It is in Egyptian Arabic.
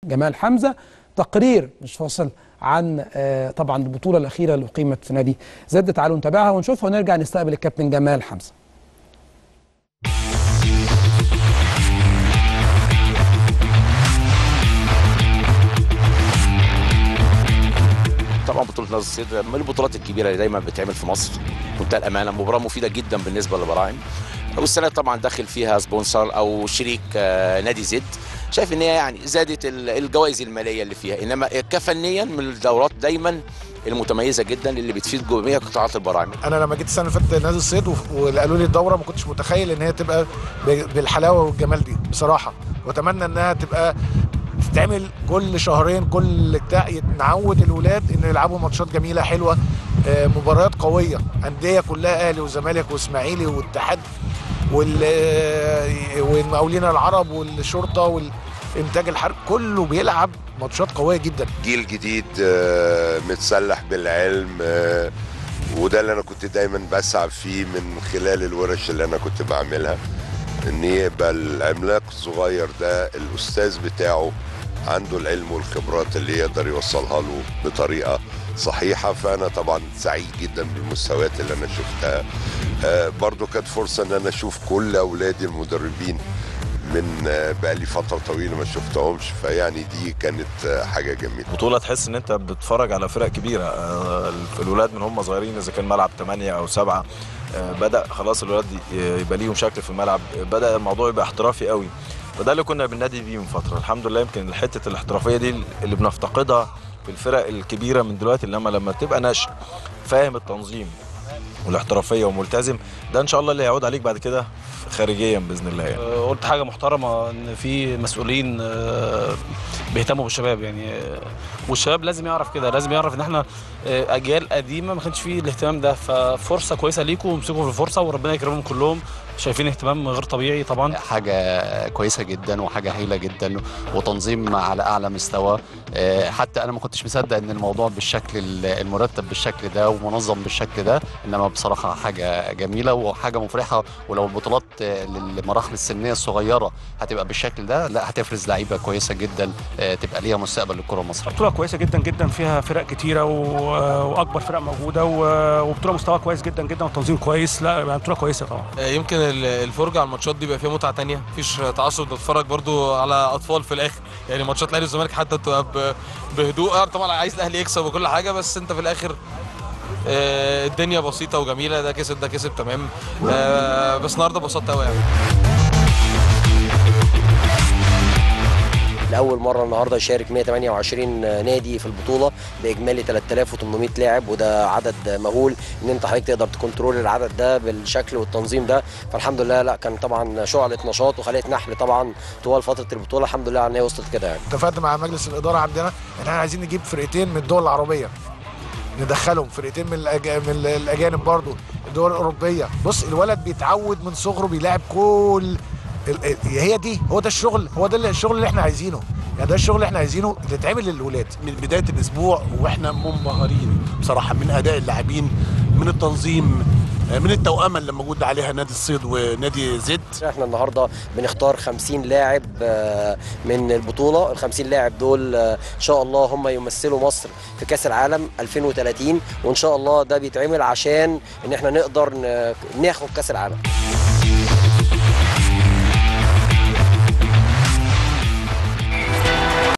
جمال حمزه تقرير مش فاصل عن آه، طبعا البطوله الاخيره اللي اقيمت في نادي زد تعالوا نتابعها ونشوفها ونرجع نستقبل الكابتن جمال حمزه طبعا بطوله نادي الصيد من البطولات الكبيره اللي دايما بتعمل في مصر منتهى الامانه مباراه مفيده جدا بالنسبه للبراعم والسنه طبعا داخل فيها سبونسر او شريك آه، نادي زد شايف ان هي يعني زادت ال- الجوائز الماليه اللي فيها انما كفنيا من الدورات دايما المتميزه جدا اللي بتفيد جميع قطاعات البراعم انا لما جيت السنه اللي فاتت نادي الصيد وف- وقالوا لي الدوره ما كنتش متخيل ان هي تبقى ب- بالحلاوه والجمال دي بصراحه واتمنى انها تبقى تتعمل كل شهرين كل بتاع نعود الولاد ان يلعبوا ماتشات جميله حلوه آه، مباريات قويه انديه كلها اهلي وزمالك واسماعيلي والاتحاد وال آه، والمقاولين العرب والشرطه والانتاج الحرب كله بيلعب ماتشات قويه جدا جيل جديد آه، متسلح بالعلم آه، وده اللي انا كنت دايما بسعى فيه من خلال الورش اللي انا كنت بعملها ان يبقى العملاق الصغير ده الاستاذ بتاعه عنده العلم والخبرات اللي يقدر يوصلها له بطريقه صحيحه فانا طبعا سعيد جدا بالمستويات اللي انا شفتها آه، برضو كانت فرصه ان انا اشوف كل اولادي المدربين من آه، بقالي فتره طويله ما شفتهمش فيعني دي كانت آه، حاجه جميله بطولة تحس ان انت بتتفرج على فرق كبيرة آه، الولاد من هم صغيرين اذا كان ملعب 8 او 7 بدأ خلاص الولاد ي- يبقى ليهم شكل في الملعب بدأ الموضوع يبقى احترافي قوي وده اللي كنا بننادي بيه من فترة الحمد لله يمكن حتة الاحترافية دي اللي بنفتقدها في الفرق الكبيرة من دلوقتي لما لما تبقى ناشئ فاهم التنظيم والاحترافية وملتزم ده ان شاء الله اللي هيعود عليك بعد كده خارجيا باذن الله يعني. آه، قلت حاجه محترمه ان في مسؤولين آه، بيهتموا بالشباب يعني آه، والشباب لازم يعرف كده لازم يعرف ان احنا آه، اجيال قديمه ما كانش فيه الاهتمام ده ففرصه كويسه ليكم وامسكوا في الفرصه وربنا يكرمهم كلهم شايفين اهتمام غير طبيعي طبعا حاجة كويسة جدا وحاجة هايلة جدا وتنظيم على أعلى مستوى آه، حتى أنا ما كنتش مصدق إن الموضوع بالشكل ال- المرتب بالشكل ده ومنظم بالشكل ده إنما بصراحة حاجة جميلة وحاجة مفرحة ولو البطولات آه، للمراحل السنية الصغيرة هتبقى بالشكل ده لا هتفرز لعيبة كويسة جدا آه، تبقى ليها مستقبل للكرة المصرية بطولة كويسة جدا جدا فيها فرق كتيرة و- وأكبر فرق موجودة و- وبطولة مستوى كويس جدا جدا وتنظيم كويس لا يعني بطولة كويسة طبعا يمكن ال- الفرجه على الماتشات دي بيبقى فيها متعه تانية مفيش تعصب نتفرج برضو على اطفال في الاخر يعني ماتشات الاهلي والزمالك حتى تبقى ب- بهدوء آه، طبعا عايز الاهلي يكسب وكل حاجه بس انت في الاخر آه، الدنيا بسيطه وجميله ده كسب ده كسب تمام آه، بس النهارده اتبسطت قوي يعني لاول مره النهارده يشارك 128 نادي في البطوله باجمالي 3800 لاعب وده عدد مهول ان انت حضرتك تقدر تكنترول العدد ده بالشكل والتنظيم ده فالحمد لله لا كان طبعا شعله نشاط وخليه نحل طبعا طوال فتره البطوله الحمد لله ان هي وصلت كده يعني اتفقت مع مجلس الاداره عندنا ان احنا عايزين نجيب فرقتين من الدول العربيه ندخلهم فرقتين من, الأج... من الاجانب برضو الدول الاوروبيه بص الولد بيتعود من صغره بيلاعب كل ال- ال- هي دي هو ده الشغل هو ده اللي- الشغل اللي احنا عايزينه يعني ده الشغل اللي احنا عايزينه اللي يتعمل للولاد من بدايه الاسبوع واحنا منبهرين بصراحه من اداء اللاعبين من التنظيم من التوأمه اللي موجود عليها نادي الصيد ونادي زد احنا النهارده بنختار 50 لاعب آه، من البطوله ال 50 لاعب دول آه، ان شاء الله هم يمثلوا مصر في كاس العالم 2030 وان شاء الله ده بيتعمل عشان ان احنا نقدر ن- ناخد كاس العالم